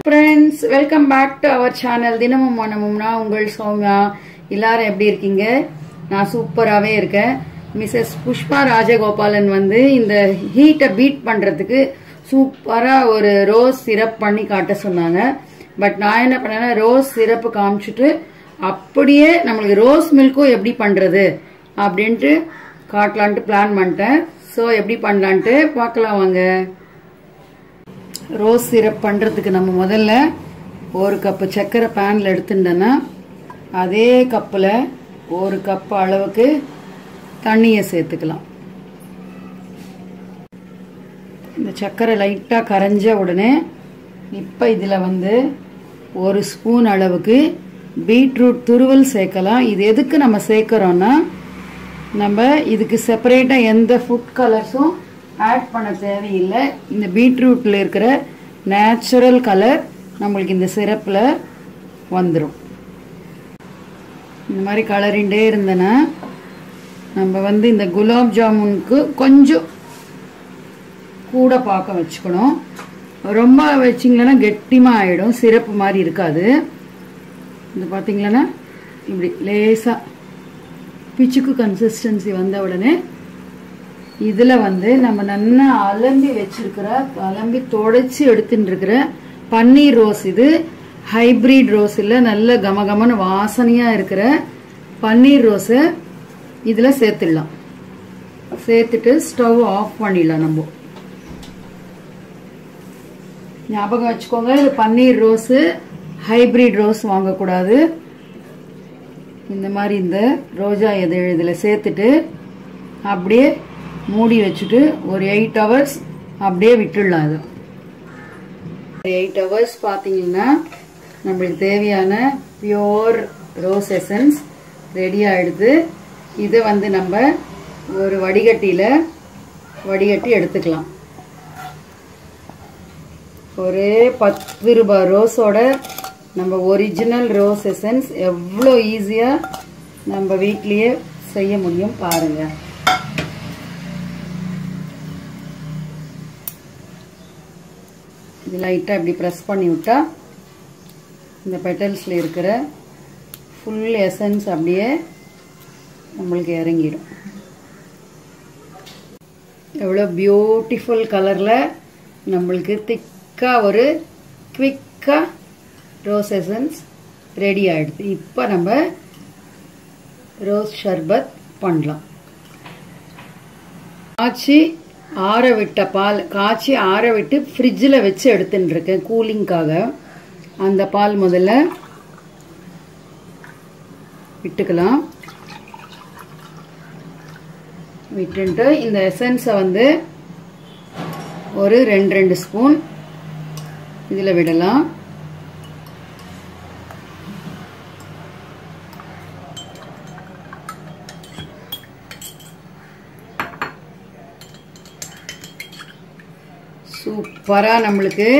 friends welcome back to our channel தினமும் மனமும் நான் உங்கள் சௌமியா எல்லாரும் எப்படி இருக்கீங்க நான் சூப்பராகவே இருக்கேன் மிஸ்ஸஸ் புஷ்பா ராஜகோபாலன் வந்து இந்த ஹீட்டை பீட் பண்ணுறதுக்கு சூப்பராக ஒரு ரோஸ் சிரப் பண்ணி காட்ட சொன்னாங்க பட் நான் என்ன பண்ணேன்னா ரோஸ் சிரப்பு காமிச்சிட்டு அப்படியே நம்மளுக்கு ரோஸ் மில்க்கும் எப்படி பண்ணுறது அப்படின்ட்டு காட்டலான்ட்டு பிளான் பண்ணிட்டேன் ஸோ எப்படி பண்ணலான்ட்டு பார்க்கலாம் வாங்க ரோஸ் சிரப் பண்ணுறதுக்கு நம்ம முதல்ல ஒரு கப்பு சர்க்கரை பேனில் எடுத்துட்டோன்னா அதே கப்பில் ஒரு கப் அளவுக்கு தண்ணியை சேர்த்துக்கலாம் இந்த சர்க்கரை லைட்டாக கரைஞ்ச உடனே இப்போ இதில் வந்து ஒரு ஸ்பூன் அளவுக்கு பீட்ரூட் துருவல் சேர்க்கலாம் இது எதுக்கு நம்ம சேர்க்குறோன்னா நம்ம இதுக்கு செப்பரேட்டாக எந்த ஃபுட் கலர்ஸும் ஆட் பண்ண தேவையில்லை இந்த பீட்ரூட்டில் இருக்கிற நேச்சுரல் கலர் நம்மளுக்கு இந்த சிரப்பில் வந்துடும் இந்த மாதிரி கலரிண்டே இருந்தேன்னா நம்ம வந்து இந்த குலாப் ஜாமுனுக்கு கொஞ்சம் கூட பார்க்க வச்சுக்கணும் ரொம்ப வச்சிங்களன்னா கெட்டிமாக ஆகிடும் சிரப்பு மாதிரி இருக்காது இது பார்த்தீங்களன்னா இப்படி லேசாக பிச்சுக்கு கன்சிஸ்டன்சி வந்த உடனே இதில் வந்து நம்ம நல்லா அலம்பி வச்சிருக்கிற அலம்பி தொடச்சி எடுத்துட்டு இருக்கிற பன்னீர் ரோஸ் இது ஹைப்ரிட் ரோஸ் இல்லை நல்ல கமகமன்னு வாசனையாக இருக்கிற பன்னீர் ரோஸை இதில் சேர்த்துடலாம் சேர்த்துட்டு ஸ்டவ் ஆஃப் பண்ணிடலாம் நம்ம ஞாபகம் வச்சுக்கோங்க இது பன்னீர் ரோஸு ஹைப்ரிட் ரோஸ் வாங்கக்கூடாது இந்த மாதிரி இந்த ரோஜா இதழ் இதில் சேர்த்துட்டு அப்படியே மூடி வச்சுட்டு ஒரு எயிட் ஹவர்ஸ் அப்படியே விட்டுடலாம் அது எயிட் ஹவர்ஸ் பார்த்தீங்கன்னா நம்மளுக்கு தேவையான பியோர் ரோஸ் எசன்ஸ் ரெடி ஆகிடுது இதை வந்து நம்ம ஒரு வடிகட்டியில் வடிகட்டி எடுத்துக்கலாம் ஒரே பத்து ரூபாய் ரோஸோட நம்ம ஒரிஜினல் ரோஸ் எசன்ஸ் எவ்வளோ ஈஸியாக நம்ம வீட்லேயே செய்ய முடியும் பாருங்கள் இது லைட்டாக இப்படி ப்ரெஸ் பண்ணி விட்டா இந்த பெட்டல்ஸில் இருக்கிற ஃபுல் எசன்ஸ் அப்படியே நம்மளுக்கு இறங்கிடும் எவ்வளோ பியூட்டிஃபுல் கலரில் நம்மளுக்கு திக்காக ஒரு குவிக்காக ரோஸ் எசன்ஸ் ரெடி ஆகிடுது இப்போ நம்ம ரோஸ் ஷர்பத் பண்ணலாம் ஆச்சி ஆற விட்ட பால் காய்ச்சி ஆற விட்டு ஃப்ரிட்ஜில் வச்சு எடுத்துட்டு இருக்கேன் கூலிங்காக அந்த பால் முதல்ல விட்டுக்கலாம் விட்டுட்டு இந்த எசன்ஸை வந்து ஒரு ரெண்டு ரெண்டு ஸ்பூன் இதில் விடலாம் சூப்பராக நம்மளுக்கு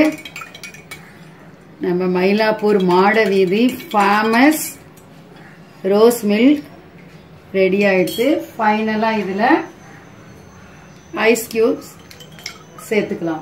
நம்ம மயிலாப்பூர் மாட வீதி ஃபேமஸ் ரோஸ் மில்க் ரெடி ஆயிடுச்சு ஃபைனலாக இதில் ஐஸ் கியூப்ஸ் சேர்த்துக்கலாம்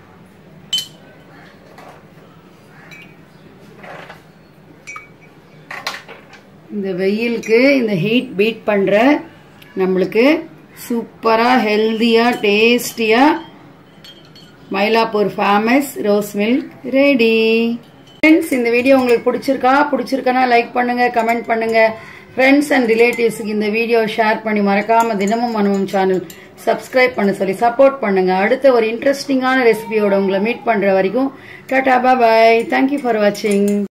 இந்த வெயிலுக்கு இந்த ஹீட் பீட் பண்ணுற நம்மளுக்கு சூப்பராக ஹெல்த்தியாக டேஸ்டியாக Mylapore famous rose milk ready friends இந்த வீடியோ உங்களுக்கு பிடிச்சிருக்கா பிடிச்சிருக்கனா லைக் பண்ணுங்க கமெண்ட் பண்ணுங்க ஃப்ரெண்ட்ஸ் அண்ட் ரிலேட்டிவ்ஸுக்கு இந்த வீடியோ ஷேர் பண்ணி மறக்காம தினமும் மனமும் சேனல் சப்ஸ்கிரைப் பண்ண சொல்லி சப்போர்ட் பண்ணுங்க அடுத்த ஒரு இன்ட்ரெஸ்டிங்கான ரெசிபியோட உங்களை மீட் பண்ற வரைக்கும் டாடா பாய் தேங்க்யூ ஃபார் வாட்சிங்